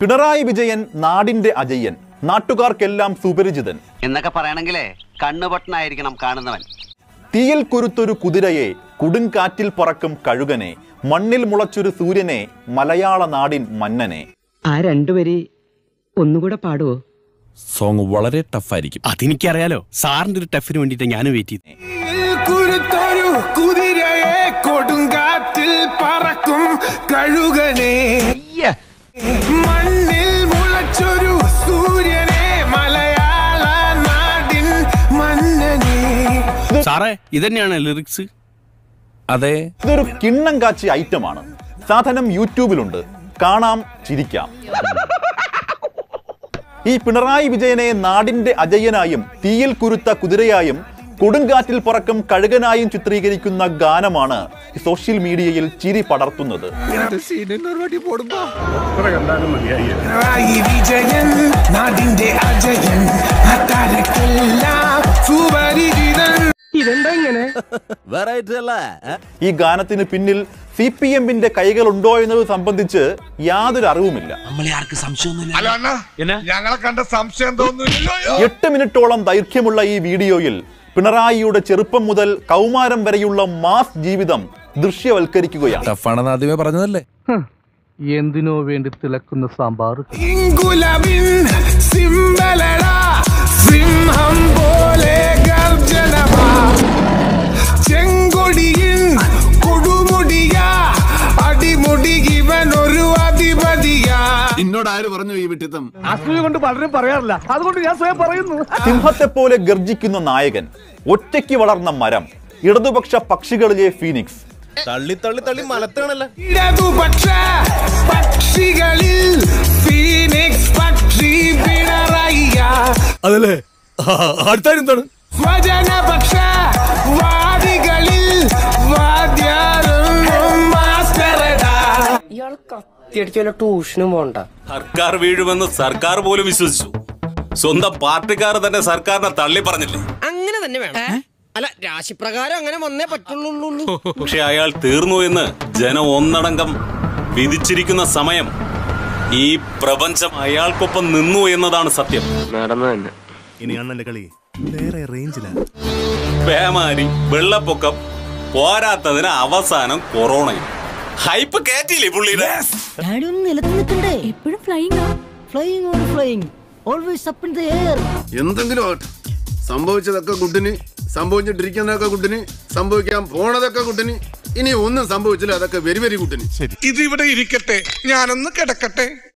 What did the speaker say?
പിണറായി വിജയൻ നാടിന്റെ അജയ്യൻ നാട്ടുകാർക്കെല്ലാം സുപരിചിതൻ എന്നൊക്കെ പറയണെങ്കിലേ കണ്ണുപൊട്ടനായിരിക്കണം കാണുന്നവൻ തീയിൽ കുരുത്തൊരു കുതിരയെ കൊടുങ്കാറ്റിൽ പറക്കും കഴുകനെ മണ്ണിൽ മുളച്ചൊരു സൂര്യനെ മലയാള നാടിൻ മന്നനെ ആ രണ്ടുപേരി ഒന്നുകൂടെ പാടുവോ സോങ് വളരെ ടഫായിരിക്കും അതെനിക്കറിയാലോ സാറിന്റെ ഒരു ടഫിന് വേണ്ടിയിട്ട് ഞാൻ വെയിറ്റ് ചെയ്തു കുരുത്തൊരു കുതിരയെ കൊടുങ്കാറ്റിൽ പറക്കും കഴുകനെ മണ്ണിൽ മുളച്ചൊരു സൂര്യനെ മലയാള നാടിൻ മന്നനെ സാറേ ഇതന്നെയാണ് ലിറിക്സ് അതെ ഇതൊരു കിണ്ണം കാച്ചി ഐറ്റമാണ് സാധനം യൂട്യൂബിലുണ്ട് കാണാം ചിരിക്കാം ഈ പിണറായി വിജയനെ നാടിന്റെ അജയ്യനായും തീയിൽ കുരുത്ത കുതിരയായും കൊടുങ്കാറ്റിൽ പറക്കും കഴുകനായും ചിത്രീകരിക്കുന്ന ഗാനമാണ് ഈ സോഷ്യൽ മീഡിയയിൽ ചിരി പടർത്തുന്നത് പിണറായി വിജയൻ നാടിന്റെ അജയൻ അക്കാരക്കെല്ലാം സുപരിചിതൻ ഇതെന്താ ഇങ്ങനെ ഈ ഗാനത്തിന് പിന്നിൽ സി പി എമ്മിന്റെ കൈകളുണ്ടോ എന്നത് സംബന്ധിച്ച് യാതൊരു അറിവുമില്ല ഹലോ അണ്ണാ ഞങ്ങളെ കണ്ട സംശയം തോന്നുന്നില്ലല്ലോ എട്ട് മിനിറ്റോളം ദൈർഘ്യമുള്ള ഈ വീഡിയോയിൽ പിണറായിയുടെ ചെറുപ്പം മുതൽ കൗമാരം വരെയുള്ള മാസ് ജീവിതം ദൃശ്യവൽക്കരിക്കുകയാണ് ടഫാണെന്ന് ആദ്യമേ പറഞ്ഞതല്ലേ എന്തിനോ വേണ്ടി തിളക്കുന്ന സാമ്പാർ ഇങ്കുലവിൻ സിംബലട സിംഹം പോലെ ഗർജനമാ ചെങ്കൊടിയിൻ കൊടുമുടിയാ അടിമുടി ഇവൻ ഒരു അധിപതിയാ എന്നോട് ആര് പറഞ്ഞു ഈ വിട്ടിത്തം അസൂയ കൊണ്ട് പലരും പറയാറില്ല അതുകൊണ്ട് ഞാൻ സ്വയം പറയുന്നു സിംഹത്തെ പോലെ ഗർജിക്കുന്ന നായകൻ ഒറ്റയ്ക്ക് വളർന്ന മരം ഇടതുപക്ഷ പക്ഷികളിലെ ഫീനിക്സ് ഇടതുപക്ഷ പക്ഷികളിൽ ഫീനിക്സ് പക്ഷി പിണറയ്യ അതല്ലേ അടുത്താരെന്താണ് സ്വജനപക്ഷ വാദികളിൽ വാദ്യാരും മാസ്റ്ററടാ ഇയാൾ കത്തിയടിച്ച് വല്ല ട്യൂഷനും പോണ്ട സർക്കാർ വീഴുമെന്ന് സർക്കാർ പോലും വിശ്വസിച്ചു സ്വന്തം പാർട്ടിക്കാർ തന്നെ സർക്കാരിനെ തള്ളി പറഞ്ഞില്ലേ അങ്ങനെ തന്നെ വേണം അല്ല രാശിപ്രകാരം അങ്ങനെ വന്നേ പറ്റുള്ളൂ പക്ഷെ അയാൾ തീർന്നു എന്ന് ജനം ഒന്നടങ്കം വിധിച്ചിരിക്കുന്ന സമയം ഈ പ്രപഞ്ചം അയാൾക്കൊപ്പം നിന്നു എന്നതാണ് സത്യം നടന്നു തന്നെ പേമാരി വെള്ളപ്പൊക്കം പോരാത്തതിന് അവസാനം കൊറോണയും ഹൈപ്പ് കയറ്റിയില്ലേ പുള്ളിയുടെ ഡാഡി ഒന്ന് നിലത്ത് നിൽക്കണ്ടേ എപ്പോഴും flying flying on flying always up in the air എന്തെങ്കിലും ആവട്ടെ സംഭവിച്ചതൊക്കെ കുട്ടിന് സംഭവിച്ചിട്ടിരിക്കുന്നതൊക്കെ കുട്ടിന് സംഭവിക്കാൻ പോണതൊക്കെ കുട്ടിന് ഇനി ഒന്നും സംഭവിച്ചില്ല അതൊക്കെ വെരി വെരി കുട്ടിന് ഇതിവിടെ ഇരിക്കട്ടെ ഞാനൊന്ന് കിടക്കട്ടെ